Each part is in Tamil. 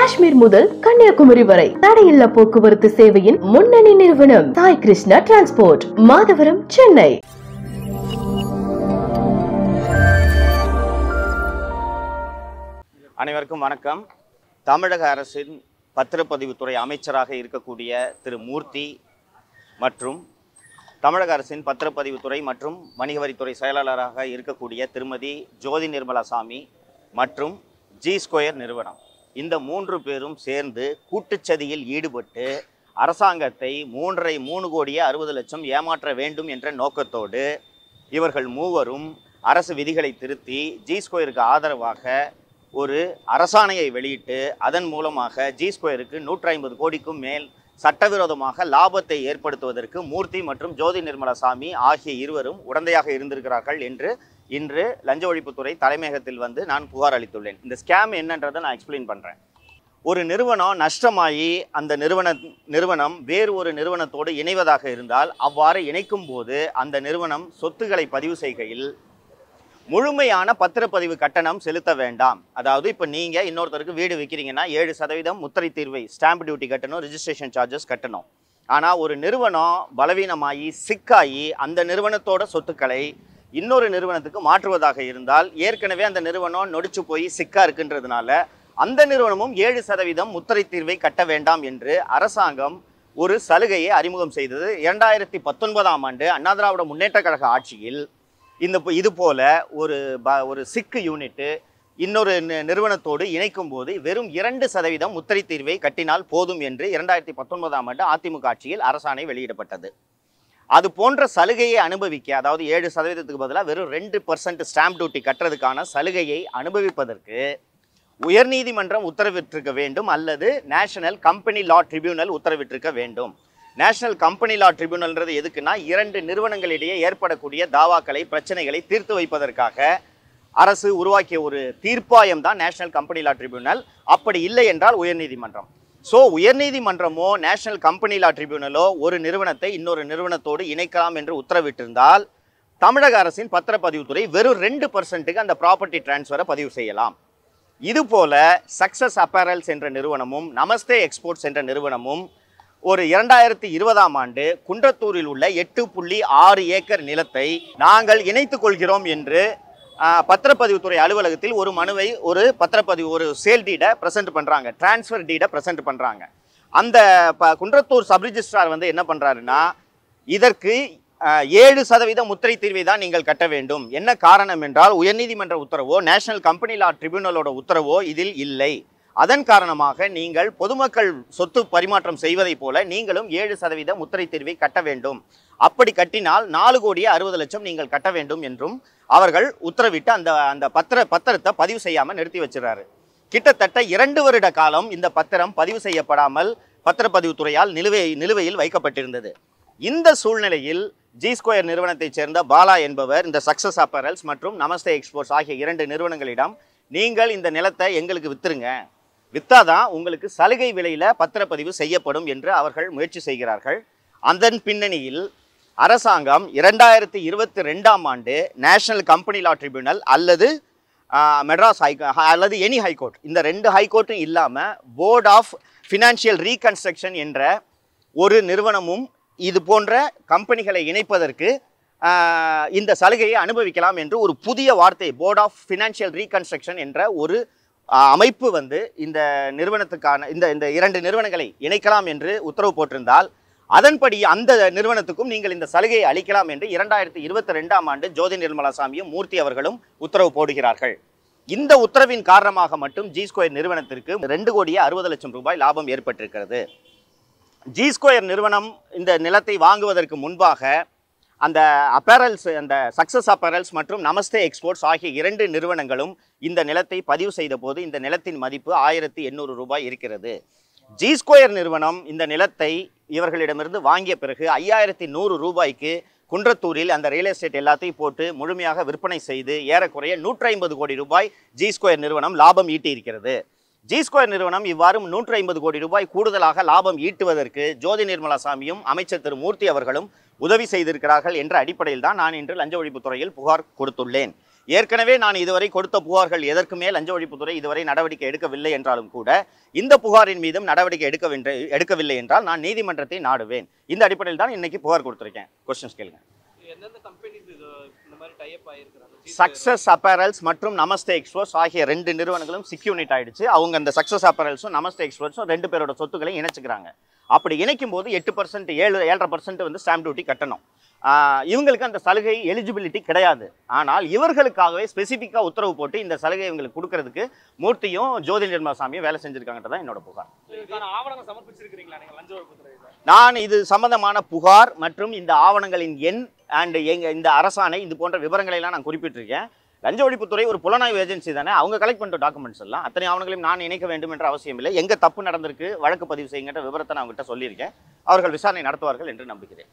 காஷ்மீர் முதல் கன்னியாகுமரி வரை தடையில்லா போக்குவரத்து சேவையின் முன்னணி நிறுவனம் சாய் கிருஷ்ணா டிரான்ஸ்போர்ட் மாதவரம் சென்னை அனைவருக்கும் வணக்கம் தமிழக அரசின் பத்திரப்பதிவுத்துறை அமைச்சராக இருக்கக்கூடிய திரு மூர்த்தி மற்றும் தமிழக அரசின் பத்திரப்பதிவுத்துறை மற்றும் வணிக வரித்துறை செயலாளராக இருக்கக்கூடிய திருமதி ஜோதி நிர்மலா சாமி மற்றும் ஜி ஸ்கொயர் நிறுவனம் இந்த மூன்று பேரும் சேர்ந்து கூட்டுச்சதியில் ஈடுபட்டு அரசாங்கத்தை மூன்றரை மூணு கோடியே அறுபது லட்சம் ஏமாற்ற வேண்டும் என்ற நோக்கத்தோடு இவர்கள் மூவரும் அரசு விதிகளை திருத்தி ஜி ஸ்கொயருக்கு ஆதரவாக ஒரு அரசாணையை வெளியிட்டு அதன் மூலமாக ஜி ஸ்கொயருக்கு நூற்றி ஐம்பது கோடிக்கும் மேல் சட்டவிரோதமாக லாபத்தை ஏற்படுத்துவதற்கு மூர்த்தி மற்றும் ஜோதி நிர்மலா சாமி ஆகிய இருவரும் உடந்தையாக இருந்திருக்கிறார்கள் என்று இன்று லஞ்ச ஒழிப்புத்துறை தலைமையகத்தில் வந்து நான் புகார் அளித்துள்ளேன் இந்த ஸ்கேம் என்னன்றதை நான் எக்ஸ்பிளைன் பண்ணுறேன் ஒரு நிறுவனம் நஷ்டமாகி அந்த நிறுவன நிறுவனம் வேறு ஒரு நிறுவனத்தோடு இணைவதாக இருந்தால் அவ்வாறு இணைக்கும் போது அந்த நிறுவனம் சொத்துக்களை பதிவு செய்கையில் முழுமையான பத்திரப்பதிவு கட்டணம் செலுத்த வேண்டாம் அதாவது இப்போ நீங்கள் இன்னொருத்தருக்கு வீடு விற்கிறீங்கன்னா ஏழு சதவீதம் முத்திரை தீர்வை ஸ்டாம்ப் டியூட்டி கட்டணும் ரிஜிஸ்ட்ரேஷன் சார்ஜஸ் கட்டணும் ஆனால் ஒரு நிறுவனம் பலவீனமாகி சிக்காகி அந்த நிறுவனத்தோட சொத்துக்களை இன்னொரு நிறுவனத்துக்கு மாற்றுவதாக இருந்தால் ஏற்கனவே அந்த நிறுவனம் நொடிச்சு போய் சிக்கா இருக்குன்றதுனால அந்த நிறுவனமும் ஏழு சதவீதம் முத்திரை தீர்வை கட்ட வேண்டாம் என்று அரசாங்கம் ஒரு சலுகையை அறிமுகம் செய்தது இரண்டாயிரத்தி பத்தொன்பதாம் ஆண்டு அண்ணா திராவிட முன்னேற்ற கழக ஆட்சியில் இந்த ப- இது போல ஒரு ப ஒரு சிக்கு யூனிட்டு இன்னொரு நி- நிறுவனத்தோடு இணைக்கும் போது வெறும் இரண்டு சதவீதம் முத்திரை தீர்வை கட்டினால் போதும் என்று இரண்டாயிரத்தி பத்தொன்பதாம் ஆண்டு அதிமுக ஆட்சியில் அரசாணை வெளியிடப்பட்டது அது போன்ற சலுகையை அனுபவிக்க அதாவது ஏழு சதவீதத்துக்கு பதிலாக வெறும் ரெண்டு பர்சன்ட் ஸ்டாம்ப் டியூட்டி கட்டுறதுக்கான சலுகையை அனுபவிப்பதற்கு உயர்நீதிமன்றம் உத்தரவிட்டிருக்க வேண்டும் அல்லது நேஷனல் கம்பெனி லா ட்ரிபியூனல் உத்தரவிட்டிருக்க வேண்டும் நேஷனல் கம்பெனி லா ட்ரிபியூனல்ன்றது எதுக்குன்னா இரண்டு நிறுவனங்களிடையே ஏற்படக்கூடிய தாவாக்களை பிரச்சனைகளை தீர்த்து வைப்பதற்காக அரசு உருவாக்கிய ஒரு தீர்ப்பாயம் தான் நேஷனல் கம்பெனி லா ட்ரிபியூனல் அப்படி இல்லை என்றால் உயர்நீதிமன்றம் ஸோ உயர்நீதிமன்றமோ நேஷனல் கம்பெனி லா ட்ரிபியூனலோ ஒரு நிறுவனத்தை இன்னொரு நிறுவனத்தோடு இணைக்கலாம் என்று உத்தரவிட்டிருந்தால் தமிழக அரசின் பத்திரப்பதிவுத்துறை வெறும் ரெண்டு பர்சன்ட்டுக்கு அந்த ப்ராப்பர்ட்டி டிரான்ஸ்ஃபரை பதிவு செய்யலாம் இதுபோல சக்சஸ் அப்பேரல்ஸ் என்ற நிறுவனமும் நமஸ்தே எக்ஸ்போர்ட்ஸ் என்ற நிறுவனமும் ஒரு இரண்டாயிரத்தி இருபதாம் ஆண்டு குன்றத்தூரில் உள்ள எட்டு புள்ளி ஆறு ஏக்கர் நிலத்தை நாங்கள் இணைத்துக் கொள்கிறோம் என்று ஆ, பத்திரப்பதிவுத்துறை அலுவலகத்தில் ஒரு மனுவை ஒரு பத்திரப்பதிவு ஒரு சேல் டீடை ப்ரெசென்ட் பண்ணுறாங்க டிரான்ஸ்ஃபர் டீடை ப்ரெசென்ட் பண்ணுறாங்க அந்த ப குன்றத்தூர் சப் ரிஜிஸ்ட்ரார் வந்து என்ன பண்ணுறாருன்னா இதற்கு அஹ், ஏழு சதவீத முத்திரை தீர்வை தான் நீங்கள் கட்ட வேண்டும் என்ன காரணம் என்றால் உயர்நீதிமன்ற உத்தரவோ நேஷனல் கம்பெனி லா ட்ரிபியூனலோட உத்தரவோ இதில் இல்லை அதன் காரணமாக நீங்கள் பொதுமக்கள் சொத்து பரிமாற்றம் செய்வதைப் போல நீங்களும் ஏழு சதவீத முத்திரை தீர்வை கட்ட வேண்டும் அப்படி கட்டினால் நாலு கோடியே அறுபது லட்சம் நீங்கள் கட்ட வேண்டும் என்றும் அவர்கள் உத்தரவிட்டு அந்த அந்த பத்திர பத்திரத்தை பதிவு செய்யாமல் நிறுத்தி வச்சிடறாரு கிட்டத்தட்ட இரண்டு வருட காலம் இந்த பத்திரம் பதிவு செய்யப்படாமல் பத்திரப்பதிவுத்துறையால் நிலுவை நிலுவையில் வைக்கப்பட்டிருந்தது இந்த சூழ்நிலையில் ஜி ஸ்கொயர் நிறுவனத்தைச் சேர்ந்த பாலா என்பவர் இந்த சக்சஸ் அப்பரல்ஸ் மற்றும் நமஸ்தே எக்ஸ்போர்ட்ஸ் ஆகிய இரண்டு நிறுவனங்களிடம் நீங்கள் இந்த நிலத்தை எங்களுக்கு வித்துருங்க வித்தாதான் உங்களுக்கு சலுகை விலையில் பத்திரப்பதிவு செய்யப்படும் என்று அவர்கள் முயற்சி செய்கிறார்கள் அதன் பின்னணியில் அரசாங்கம் இரண்டாயிரத்தி இருபத்தி ரெண்டாம் ஆண்டு நேஷனல் கம்பெனி லா ட்ரிபியூனல் அல்லது ஆஹ், மெட்ராஸ் ஹை அல்லது எனி ஹைகோர்ட் இந்த ரெண்டு ஹைகோர்ட்டும் இல்லாமல் போர்ட் ஆஃப் ஃபினான்ஷியல் ரீகன்ஸ்ட்ரக்ஷன் என்ற ஒரு நிறுவனமும் இது போன்ற கம்பெனிகளை இணைப்பதற்கு ஆஹ், இந்த சலுகையை அனுபவிக்கலாம் என்று ஒரு புதிய வார்த்தை போர்ட் ஆஃப் ஃபினான்ஷியல் ரீகன்ஸ்ட்ரக்ஷன் என்ற ஒரு ஆஹ், அமைப்பு வந்து இந்த நிறுவனத்துக்கான இந்த இந்த இரண்டு நிறுவனங்களை இணைக்கலாம் என்று உத்தரவு போட்டிருந்தால் அதன்படி அந்த நிறுவனத்துக்கும் நீங்கள் இந்த சலுகையை அளிக்கலாம் என்று இரண்டாயிரத்தி இருபத்தி ரெண்டாம் ஆண்டு ஜோதி நிர்மலா சாமியும் மூர்த்தி அவர்களும் உத்தரவு போடுகிறார்கள் இந்த உத்தரவின் காரணமாக மட்டும் ஜி ஸ்கொயர் நிறுவனத்திற்கு ரெண்டு கோடியே அறுபது லட்சம் ரூபாய் லாபம் ஏற்பட்டிருக்கிறது ஜி ஸ்கொயர் நிறுவனம் இந்த நிலத்தை வாங்குவதற்கு முன்பாக அந்த அப்பேரல்ஸ் அந்த சக்சஸ் அப்பேரல்ஸ் மற்றும் நமஸ்தே எக்ஸ்போர்ட்ஸ் ஆகிய இரண்டு நிறுவனங்களும் இந்த நிலத்தை பதிவு செய்த போது இந்த நிலத்தின் மதிப்பு ஆயிரத்தி எண்ணூறு ரூபாய் இருக்கிறது ஜி ஸ்கொயர் நிறுவனம் இந்த நிலத்தை இவர்களிடமிருந்து வாங்கிய பிறகு ஐயாயிரத்தி நூறு ரூபாய்க்கு குன்றத்தூரில் அந்த ரியல் எஸ்டேட் எல்லாத்தையும் போட்டு முழுமையாக விற்பனை செய்து ஏறக்குறைய நூற்றி ஐம்பது கோடி ரூபாய் ஜி ஸ்கொயர் நிறுவனம் லாபம் ஈட்டியிருக்கிறது ஜி ஸ்கொயர் நிறுவனம் இவ்வாறு நூற்றி ஐம்பது கோடி ரூபாய் கூடுதலாக லாபம் ஈட்டுவதற்கு ஜோதி நிர்மலா சாமியும் அமைச்சர் திரு மூர்த்தி அவர்களும் உதவி செய்திருக்கிறார்கள் என்ற அடிப்படையில் தான் நான் இன்று லஞ்ச ஒழிப்புத்துறையில் புகார் கொடுத்துள்ளேன் ஏற்கனவே நான் இதுவரை கொடுத்த புகார்கள் எதற்குமே லஞ்ச ஒழிப்புத்துறை இதுவரை நடவடிக்கை எடுக்கவில்லை என்றாலும் கூட இந்த புகாரின் மீதும் நடவடிக்கை எடுக்கவில்லை எடுக்கவில்லை என்றால் நான் நீதிமன்றத்தை நாடுவேன் இந்த அடிப்படையில் தான் இன்னைக்கு புகார் கொடுத்திருக்கேன் கொஸ்டின்ஸ் கேளுங்க எந்தெந்த கம்பெனிஸ் இது இந்த மாதிரி டைப் ஆயிருக்கிறாங்க சக்சஸ் அப்பேரல்ஸ் மற்றும் நமஸ்தே எக்ஸ்போர்ட்ஸ் ஆகிய ரெண்டு நிறுவனங்களும் சிக்யூனிட் ஆயிடுச்சு அவங்க அந்த சக்சஸ் அப்பேரல்ஸும் நமஸ்தே எக்ஸ்போர்ட்ஸும் ரெண்டு பேரோட சொத்துக்களை இணைச்சுக்கிறாங்க அப்படி இணைக்கும் போது எட்டு பர்சன்ட் ஏழு ஏழரை பர்சன்ட் வந்து ஸ்டாம்ப் டியூட்டி கட்டணும் ஆஹ் இவங்களுக்கு அந்த சலுகை எலிஜிபிலிட்டி கிடையாது ஆனால் இவர்களுக்காகவே ஸ்பெசிஃபிக்காக உத்தரவு போட்டு இந்த சலுகை இவங்களுக்கு கொடுக்கறதுக்கு மூர்த்தியும் ஜோதி நிர்மலா சாமியும் வேலை செஞ்சிருக்காங்கன்றது தான் என்னோட புகார் இதுக்கான ஆவணங்கள் சமர்ப்பிச்சிருக்கீங்களா நீங்க லஞ்ச ஒழிப்புத்துறையில நான் இது சம்பந்தமான புகார் மற்றும் இந்த ஆவணங்களின் எண் அண்ட் எங்க இந்த அரசாணை இது போன்ற விவரங்களை எல்லாம் நான் குறிப்பிட்டிருக்கேன் லஞ்ச ஒழிப்புத்துறை ஒரு புலனாய்வு ஏஜென்சி தானே அவங்க கலெக்ட் பண்ணிட்ட டாக்குமெண்ட்ஸ் எல்லாம் அத்தனை ஆவணங்களையும் நான் இணைக்க வேண்டும் என்ற அவசியம் இல்லை எங்க தப்பு நடந்திருக்கு வழக்கு பதிவு செய்யுங்கன்ற விவரத்தை நான் அவங்ககிட்ட சொல்லியிருக்கேன் அவர்கள் விசாரணை நடத்துவார்கள் என்று நம்புகிறேன்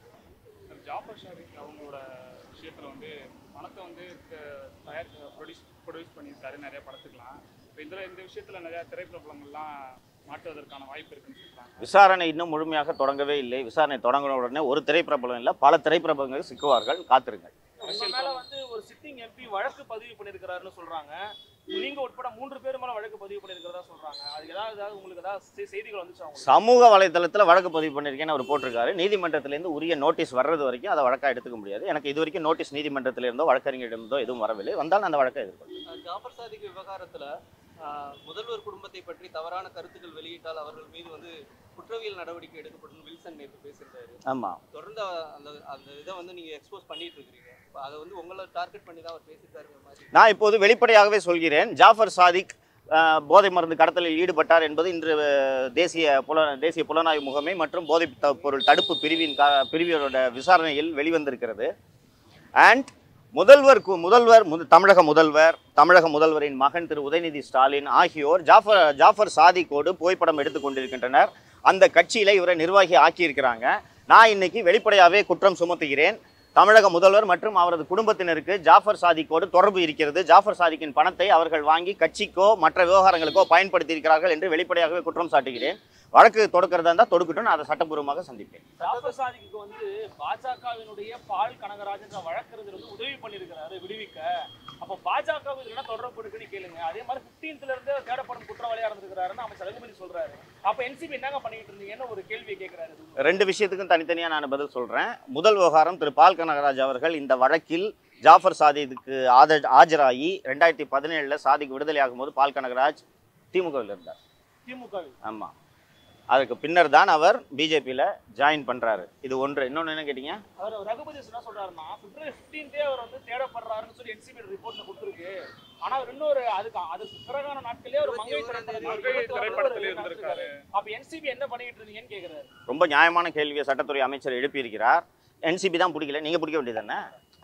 ஜாஃபர் ஷாரிக் அவங்களோட விஷயத்தில் வந்து பணத்தை வந்து க- தயார் ப்ரொடியூஸ் ப்ரொடியூஸ் பண்ணியிருக்காரு நிறைய படத்துக்கெலாம் இப்போ இதில் இந்த விஷயத்தில் நிறையா திரைப்பிரபலங்கள்லாம் மாட்டுவதற்கான வாய்ப்பு இருக்குன்னு சொல்கிறாங்க விசாரணை இன்னும் முழுமையாக தொடங்கவே இல்லை விசாரணை தொடங்கின உடனே ஒரு திரைப்பிரபலம் இல்லை பல திரைப்பிரபலங்கள் சிக்குவார்கள் காத்திருங்கள் உங்க மேல வந்து ஒரு சிட்டிங் எம்பி வழக்கு பதிவு பண்ணிருக்காருன்னு சொல்றாங்க நீங்க உட்பட மூன்று பேர் மேல வழக்கு பதிவு பண்ணிருக்கிறதா சொல்றாங்க அது ஏதாவது ஏதாவது உங்களுக்கு ஏதாவது செ- செய்திகள் வந்துச்சா உங்களுக்கு சமூக வலைதளத்தில் வழக்கு பதிவு பண்ணியிருக்கேன்னு அவர் போட்டிருக்காரு நீதிமன்றத்திலேருந்து உரிய நோட்டீஸ் வர்றது வரைக்கும் அதை வழக்காக எடுத்துக்க முடியாது எனக்கு இது வரைக்கும் நோட்டீஸ் நீதிமன்றத்திலிருந்தோ வழக்கறிஞரிடமிருந்தோ எதுவும் வரவில்லை வந்தால் நான் அந்த வழக்கை எதிர்கொள்வேன் ஜாஃபர் சாதிக் விவகாரத்துல ஆஹ், முதல்வர் குடும்பத்தை பற்றி தவறான கருத்துக்கள் வெளியிட்டால் அவர்கள் மீது வந்து குற்றவியல் நடவடிக்கை எடுக்கப்படும் வில்சன் நேற்று பேசியிருக்காரு ஆமாம் தொடர்ந்து அந்த அந்த இதை வந்து நீங்க எக்ஸ்போஸ் பண்ணிட்டு இருக்கிறீங்க இப்ப அதை வந்து உங்களை டார்கெட் பண்ணி தான் அவர் பேசியிருக்காருங்கிற மாதிரி நான் இப்போது வெளிப்படையாகவே சொல்கிறேன் ஜாஃபர் சாதிக் அஹ், போதை மருந்து கடத்தலில் ஈடுபட்டார் என்பது இன்று அஹ், தேசிய புல தேசிய புலனாய்வு முகமை மற்றும் போதைப் த- பொருள் தடுப்பு பிரிவின் கா பிரிவினரோட விசாரணையில் வெளிவந்திருக்கிறது அண்ட் முதல்வர் கு- முதல்வர் முத- தமிழக முதல்வர் தமிழக முதல்வரின் மகன் திரு உதயநிதி ஸ்டாலின் ஆகியோர் ஜாஃபர் ஜாஃபர் சாதிக்கோடு புகைப்படம் எடுத்துக் கொண்டிருக்கின்றனர் அந்த கட்சியில இவரை நிர்வாகி ஆக்கியிருக்கிறாங்க நான் இன்னைக்கு வெளிப்படையாகவே குற்றம் சுமத்துகிறேன் தமிழக முதல்வர் மற்றும் அவரது குடும்பத்தினருக்கு ஜாஃபர் சாதிக்கோடு தொடர்பு இருக்கிறது ஜாஃபர் சாதிக்கின் பணத்தை அவர்கள் வாங்கி கட்சிக்கோ மற்ற விவகாரங்களுக்கோ பயன்படுத்தி இருக்கிறார்கள் என்று வெளிப்படையாகவே குற்றம் சாட்டுகிறேன் வழக்கு தொடுக்கிறதா இருந்தால் தொடுக்கட்டும் நான் அதை சட்டப்பூர்வமாக சந்திப்பேன் ஜாஃபர் சாதிக்கு வந்து பாஜகவினுடைய பால் கனகராஜ் வழக்கறிஞர் வந்து உதவி பண்ணிருக்கிறாரு விடுவிக்க அப்போ பாஜக இதுல தொடர்பு இருக்குன்னு கேளுங்க அதே மாதிரி 15th ல இருந்து தேடப்படும் குற்றவாளியா இருந்திருக்கிறாருன்னு அமைச்சர் ரகுபதி சொல்றாரு அப்ப என்சிபி என்னங்க பண்ணிட்டு இருந்தீங்கன்னு ஒரு கேள்வியை கேட்கிறாரு ரெண்டு விஷயத்துக்கும் தனித்தனியாக நான் பதில் சொல்கிறேன் முதல் விவகாரம் திரு பால் கனகராஜ் அவர்கள் இந்த வழக்கில் ஜாஃபர் சாதிக்கு ஆத ஆஜராகி ரெண்டாயிரத்தி பதினேழில் சாதிக்கு விடுதலை ஆகும்போது பால் கனகராஜ் திமுகவில் இருந்தார் திமுகவில் ஆமாம் அதுக்கு பின்னர் தான் அவர் பிஜேபியில் ஜாயின் பண்ணுறாரு இது ஒன்று இன்னொன்று என்ன கேட்டீங்க அவர் ரகுபதி என்ன சொல்றாருன்னா பிப்ரவரி 15th அவர் வந்து தேடப்படுறாருன்னு சொல்லி என்சிபி ரிப்போர்ட்ல கொடுத்துருக்கு ஆனா அவர் இன்னொரு அதுக்கு அதுக்கு பிறகான நாட்களே ஒரு மங்கை திரைப்படத்துல மங்கை இருபத்தி ஓராம் திரைப்படத்தில் தேதி இருந்திருக்காரு அப்ப என்சிபி என்ன பண்ணிட்டு இருந்தீங்கன்னு கேக்குறாரு ரொம்ப நியாயமான கேள்வியை சட்டத்துறை அமைச்சர் எழுப்பியிருக்கிறார் என்சிபி தான் பிடிக்கல நீங்கள் பிடிக்க வேண்டியதானே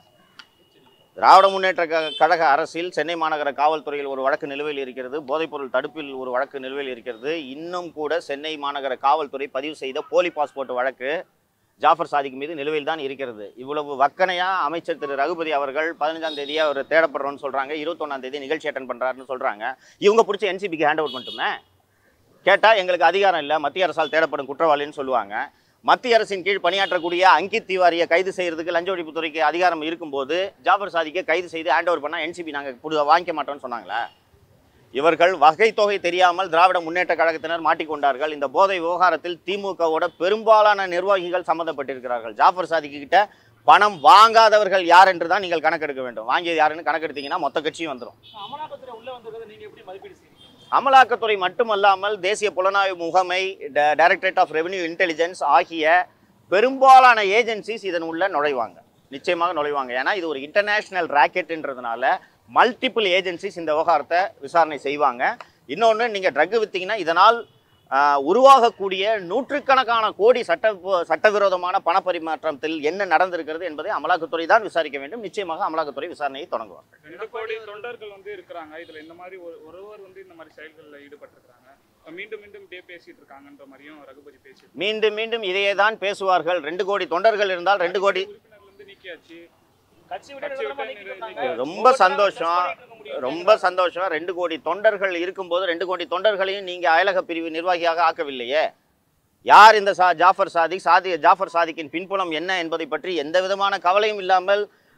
திராவிட முன்னேற்ற க- கழக அரசில் சென்னை மாநகர காவல்துறையில் ஒரு வழக்கு நிலுவையில் இருக்கிறது போதைப்பொருள் தடுப்பில் ஒரு வழக்கு நிலுவையில் இருக்கிறது இன்னும் கூட சென்னை மாநகர காவல்துறை பதிவு செய்த போலி பாஸ்போர்ட் வழக்கு ஜாஃபர் சாதிக் மீது நிலுவையில் தான் இருக்கிறது இவ்வளவு வக்கனையா அமைச்சர் திரு ரகுபதி அவர்கள் பதினஞ்சாம் தேதியே அவர் தேடப்படுறோம்னு சொல்றாங்க இருபத்தொன்னாம் தேதி நிகழ்ச்சி அட்டன் பண்றாருன்னு சொல்றாங்க இவங்க பிடிச்ச என்சிபிக்கு ஹேண்ட் அவுட் பண்ணட்டுமே கேட்டால் எங்களுக்கு அதிகாரம் இல்லை மத்திய அரசால் தேடப்படும் குற்றவாளின்னு சொல்லுவாங்க மத்திய அரசின் கீழ் பணியாற்றக்கூடிய அங்கித் திவாரியை கைது செய்யறதுக்கு லஞ்ச ஒழிப்புத்துறைக்கு அதிகாரம் இருக்கும்போது ஜாஃபர் சாதிக்கை கைது செய்து ஹேண்ட் ஓவர் பண்ணால் என்சிபி நாங்கள் புது வாங்கிக்க மாட்டோம்னு சொன்னாங்களா இவர்கள் வகை தொகை தெரியாமல் திராவிட முன்னேற்ற கழகத்தினர் மாட்டிக்கொண்டார்கள் இந்த போதை விவகாரத்தில் திமுகவோட பெரும்பாலான நிர்வாகிகள் சம்மந்தப்பட்டிருக்கிறார்கள் ஜாஃபர் சாதிக்கு கிட்ட பணம் வாங்காதவர்கள் யார் என்று தான் நீங்கள் கணக்கெடுக்க வேண்டும் வாங்கியது யாருன்னு கணக்கெடுத்தீங்கன்னா மொத்த கட்சியும் வந்துடும் அமலாக்கத்துறை உள்ள வந்திருக்கிறத நீங்க எப்படி மதிப்பீடு செய்றீங்க அமலாக்கத்துறை மட்டுமல்லாமல் தேசிய புலனாய்வு முகமை டைரக்டரேட் ஆஃப் ரெவென்யூ இன்டெலிஜென்ஸ் ஆகிய பெரும்பாலான ஏஜென்சிஸ் இதன் உள்ள நுழைவாங்க நிச்சயமாக நுழைவாங்க ஏன்னா இது ஒரு இன்டர்நேஷனல் ராக்கெட்ன்றதுனால மல்டிபிள் ஏஜென்சிஸ் இந்த விவகாரத்தை விசாரணை செய்வாங்க இன்னொன்று நீங்கள் ட்ரக் விற்றீங்கன்னா இதனால் ஆஹ், உருவாகக்கூடிய நூற்றுக்கணக்கான கோடி சட்ட சட்டவிரோதமான பணப்பரிமாற்றத்தில் என்ன நடந்திருக்கிறது என்பதை அமலாக்கத்துறை தான் விசாரிக்க வேண்டும் நிச்சயமாக அமலாக்கத்துறை விசாரணையை தொடங்குவார் ரெண்டு கோடி தொண்டர்கள் வந்து இருக்கிறாங்க இதுல இந்த மாதிரி ஒரு ஒருவர் வந்து இந்த மாதிரி செயல்களில் ஈடுபட்டிருக்காங்க இப்ப மீண்டும் மீண்டும் இதே பேசிட்டு இருக்காங்கன்ற மாதிரியும் ரகுபதி பேசிட்டு மீண்டும் மீண்டும் இதையே தான் பேசுவார்கள் ரெண்டு கோடி தொண்டர்கள் இருந்தால் ரெண்டு கோடி உறுப்பினர்ல இருந்து நீக்கியாச்சு கட்சி விட்டு கட்சி நிரந்தரமா விட்டு நீக்கிட்டு நிரந்தரமா இருந்தாங்க. ரொம்ப சந்தோஷம் பண்ணிட்டு இருக்க முடியும். ரொம்ப சந்தோஷம் ரெண்டு கோடி தொண்டர்கள் இருக்கும்போது ரெண்டு கோடி தொண்டர்களையும் நீங்க அயலக பிரிவு நிர்வாகியாக ஆக்கவில்லையே யார் இந்த சா ஜாஃபர் சாதிக் சாதி ஜாஃபர் சாதிக்கின் பின்புலம் என்ன என்பதை பற்றி எந்த விதமான கவலையும் இல்லாமல்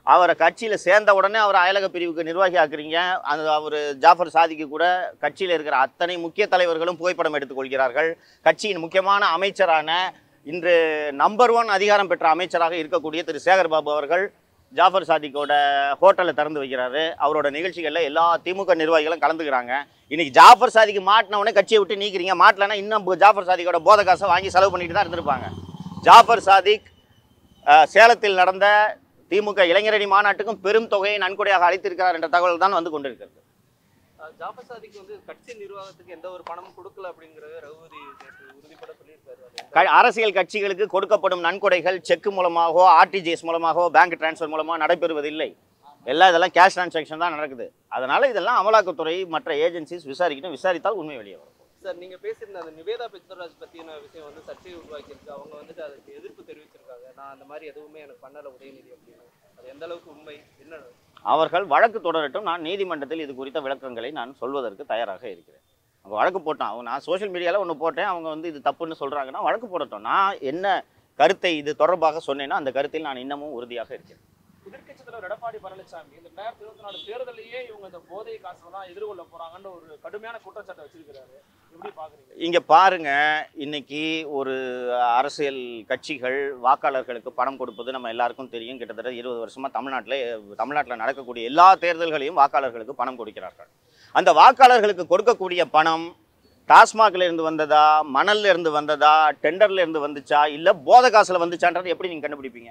அவரை கட்சியில் சேர்ந்த உடனே அவர் அயலக பிரிவுக்கு நிர்வாகி ஆக்குறீங்க அந்த அவர் ஜாஃபர் சாதிக்கு கூட கட்சியில் இருக்கிற அத்தனை முக்கிய தலைவர்களும் புகைப்படம் எடுத்துக்கொள்கிறார்கள் கட்சியின் முக்கியமான அமைச்சரான இன்று நம்பர் ஒன் அதிகாரம் பெற்ற அமைச்சராக இருக்கக்கூடிய திரு சேகர் பாபு அவர்கள் ஜாஃபர் சாதிக்கோட ஹோட்டலை திறந்து வைக்கிறாரு அவரோட நிகழ்ச்சிகளில் எல்லா திமுக நிர்வாகிகளும் கலந்துக்கிறாங்க இன்னைக்கு ஜாஃபர் சாதிக்கு மாட்டின உடனே கட்சியை விட்டு நீக்கிறீங்க மாட்டலன்னா இன்னும் ஜாஃபர் சாதிக்கோட போத காசை வாங்கி செலவு பண்ணிட்டு தான் இருந்திருப்பாங்க ஜாஃபர் சாதிக் அஹ், சேலத்தில் நடந்த திமுக இளைஞரணி மாநாட்டுக்கும் பெரும் தொகையை நன்கொடையாக அளித்திருக்கிறார் என்ற தகவல் தான் வந்து கொண்டிருக்கிறது அஹ் ஜாஃபர் சாதிக்கு வந்து கட்சி நிர்வாகத்துக்கு எந்த ஒரு பணமும் கொடுக்கல அப்படிங்கறத ரகுபதி நேற்று உறுதிப்பட சொல்லியிருக்காரு அது எந்த க- அரசியல் கட்சிகளுக்கு கொடுக்கப்படும் நன்கொடைகள் செக் மூலமாகவோ ஆர்டிஜிஎஸ் மூலமாகவோ பேங்க் டிரான்ஸ்ஃபர் மூலமாக நடைபெறுவதில்லை எல்லாம் இதெல்லாம் கேஷ் டிரான்சாக்ஷன் தான் நடக்குது அதனால இதெல்லாம் அமலாக்கத்துறை மற்ற ஏஜென்சிஸ் விசாரிக்கணும் விசாரித்தால் உண்மை வெளியே வரும் சார் நீங்க பேசியிருந்த அந்த நிவேதா பித்வராஜ் பத்தின விஷயம் வந்து சர்ச்சையை உருவாக்கியிருக்கு அவங்க வந்துட்டு அதுக்கு எதிர்ப்பு தெரிவிச்சிருக்காங்க நான் அந்த மாதிரி எதுவுமே எனக்கு பண்ணல உதயநிதி அப்படின்னு அது எந்த அளவுக்கு உண்மை என்ன அவர்கள் வழக்கு தொடரட்டும் நான் நீதிமன்றத்தில் இது குறித்த விளக்கங்களை நான் சொல்வதற்கு தயாராக இருக்கிறேன் அவங்க வழக்கு போட்டான் அவங்க நான் சோஷியல் மீடியாவில் ஒன்று போட்டேன் அவங்க வந்து இது தப்புன்னு சொல்கிறாங்கன்னா வழக்கு போடட்டும் நான் என்ன கருத்தை இது தொடர்பாக சொன்னேன்னா அந்த கருத்தில் நான் இன்னமும் உறுதியாக இருக்கிறேன் எதிர்க்கட்சி தலைவர் எடப்பாடி பழனிசாமி இந்த ரெண்டாயிரத்தி இருபத்தி நாலு தேர்தலையே இவங்க இந்த போதை காசு தான் எதிர்கொள்ள போறாங்கன்னு ஒரு கடுமையான குற்றச்சாட்டை வச்சிருக்கிறாரு எப்படி பாக்குறீங்க இங்கே பாருங்க இன்னைக்கு ஒரு அரசியல் கட்சிகள் வாக்காளர்களுக்கு பணம் கொடுப்பது நம்ம எல்லாருக்கும் தெரியும் கிட்டத்தட்ட இருபது வருஷமா தமிழ்நாட்டில் தமிழ்நாட்டில் நடக்கக்கூடிய எல்லா தேர்தல்களையும் வாக்காளர்களுக்கு பணம் கொடுக்கிறார்கள் அந்த வாக்காளர்களுக்கு கொடுக்கக்கூடிய பணம் டாஸ்மாக்ல இருந்து வந்ததா மணல்ல இருந்து வந்ததா டெண்டர்ல இருந்து வந்துச்சா இல்லை போத காசுல வந்துச்சான்றது எப்படி நீங்கள் கண்டுபிடிப்பீங்க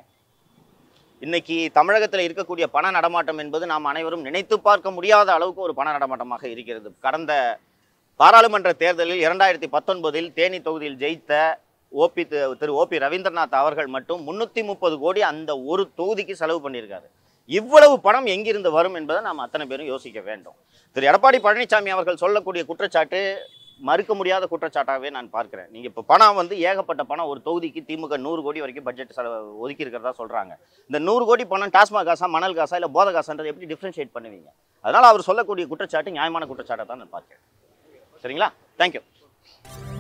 இன்னைக்கு தமிழகத்தில் இருக்கக்கூடிய பண நடமாட்டம் என்பது நாம் அனைவரும் நினைத்து பார்க்க முடியாத அளவுக்கு ஒரு பண நடமாட்டமாக இருக்கிறது கடந்த பாராளுமன்ற தேர்தலில் இரண்டாயிரத்தி பத்தொன்பதில் தேனி தொகுதியில் ஜெயித்த ஓபி திரு ஓபி ரவீந்திரநாத் அவர்கள் மட்டும் முன்னூற்றி முப்பது கோடி அந்த ஒரு தொகுதிக்கு செலவு பண்ணியிருக்காரு இவ்வளவு பணம் எங்கிருந்து வரும் என்பதை நாம் அத்தனை பேரும் யோசிக்க வேண்டும் திரு எடப்பாடி பழனிசாமி அவர்கள் சொல்லக்கூடிய குற்றச்சாட்டு மறுக்க முடியாத குற்றச்சாட்டாகவே நான் பார்க்கிறேன் நீங்கள் இப்போ பணம் வந்து ஏகப்பட்ட பணம் ஒரு தொகுதிக்கு திமுக நூறு கோடி வரைக்கும் பட்ஜெட் செலவு ஒதுக்கி இருக்கிறதா சொல்கிறாங்க இந்த நூறு கோடி பணம் டாஸ்மாக் காசா மணல் காசா இல்லை போத காசான்றது எப்படி டிஃப்ரென்ஷியேட் பண்ணுவீங்க அதனால் அவர் சொல்லக்கூடிய குற்றச்சாட்டு நியாயமான குற்றச்சாட்டை தான் நான் பார்க்கிறேன் சரிங்களா தேங்க்யூ